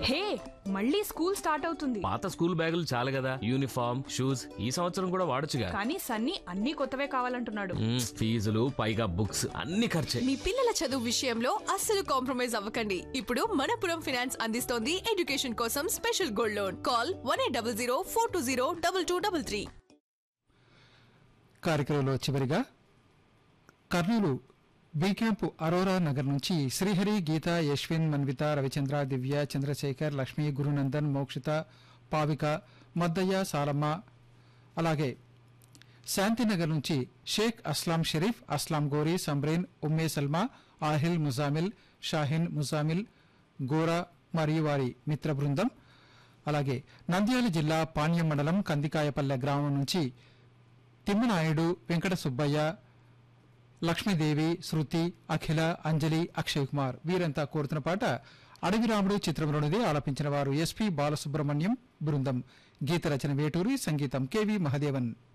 హే మళ్ళీ school start అవుతుంది పాత స్కూల్ బ్యాగులు చాలు కదా యూనిఫామ్ షూస్ ఈ సంవత్సరం కూడా వాడొచ్చుగా కానీ సన్నీ అన్ని కొత్తవే కావాలంటున్నాడు మ్మ్, ఫీజులు పైగా బుక్స్ అన్ని ఖర్చే మీ పిల్లల చదువు విషయంలో అస్సలు కాంప్రమైజ్ అవ్వకండి ఇప్పుడు మనపురం ఫినాన్స్ అందిస్తోంది ఎడ్యుకేషన్ కోసం special gold loan call one eight double zero four two zero double two double three కార్యక్రమంలో చివరిగా కర్నూలు బి క్యాంపు అరోరా నగర్ నుంచి శ్రీహరి గీత యశ్విన్ మన్విత రవిచంద్ర దివ్య చంద్రశేఖర్ లక్ష్మి గురునందన్ మోక్షిత పావిక మద్దయ్య సాలమ్మ అలాగే శాంతినగర్ నుంచి షేక్ అస్లాం షరీఫ్ అస్లాం గోరీ సంబ్రీన్ ఉమ్మే సల్మా ఆహిల్ ముజామిల్ షాహిన్ ముజామిల్ గోరా మరియు వారి మిత్ర బృందం అలాగే నంద్యాల జిల్లా పాణ్యం మండలం కందికాయపల్లె గ్రామం నుంచి తిమ్మనాయుడు వెంకట సుబ్బయ్య లక్ష్మీదేవి శృతి అఖిల అంజలి అక్షయ్ కుమార్ వీరంతా కోరుతున్న పాట అడవిరాముడు చిత్రంలోనిది ఆలపించిన వారు ఎస్పి బాలసుబ్రహ్మణ్యం బృందం గీత రచన వేటూరి సంగీతం కెవి మహదేవన్